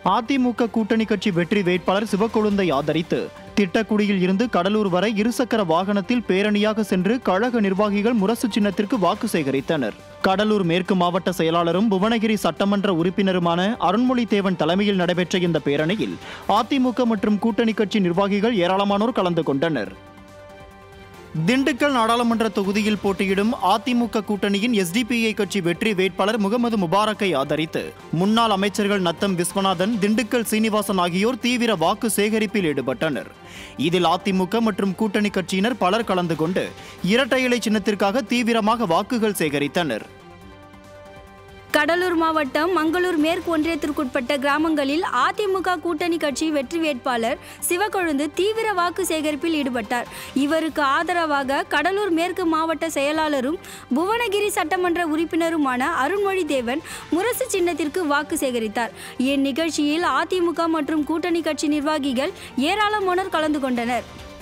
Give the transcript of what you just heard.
அதிமுக கூட்டணி கட்சி வெற்றி வேட்பாளர் சிவக்கொழுந்தை ஆதரித்து திட்டக்குடியில் இருந்து கடலூர் வரை இருசக்கர வாகனத்தில் பேரணியாக சென்று கழக நிர்வாகிகள் முரசு சின்னத்திற்கு வாக்கு சேகரித்தனர் கடலூர் மேற்கு மாவட்ட செயலாளரும் புவனகிரி சட்டமன்ற உறுப்பினருமான அருண்மொழி தேவன் தலைமையில் நடைபெற்ற இந்த பேரணியில் அதிமுக மற்றும் கூட்டணி கட்சி நிர்வாகிகள் ஏராளமானோர் கலந்து கொண்டனர் திண்டுக்கல் நாடாளுமன்ற தொகுதியில் போட்டியிடும் அதிமுக கூட்டணியின் எஸ்டிபிஐ கட்சி வெற்றி வேட்பாளர் முகமது முபாரக்கை ஆதரித்து முன்னாள் அமைச்சர்கள் நத்தம் விஸ்வநாதன் திண்டுக்கல் சீனிவாசன் ஆகியோர் தீவிர வாக்கு சேகரிப்பில் ஈடுபட்டனர் இதில் அதிமுக மற்றும் கூட்டணி கட்சியினர் பலர் கலந்து கொண்டு இரட்டை இலை சின்னத்திற்காக தீவிரமாக வாக்குகள் சேகரித்தனர் கடலூர் மாவட்டம் மங்களூர் மேற்கு ஒன்றியத்திற்குட்பட்ட கிராமங்களில் அதிமுக கூட்டணி கட்சி வெற்றி வேட்பாளர் சிவக்கொழுந்து தீவிர வாக்கு சேகரிப்பில் ஈடுபட்டார் இவருக்கு ஆதரவாக கடலூர் மேற்கு மாவட்ட செயலாளரும் புவனகிரி சட்டமன்ற உறுப்பினருமான அருண்மொழி தேவன் முரசு சின்னத்திற்கு வாக்கு சேகரித்தார் இந்நிகழ்ச்சியில் அதிமுக மற்றும் கூட்டணி கட்சி நிர்வாகிகள் ஏராளமானோர் கலந்து கொண்டனர்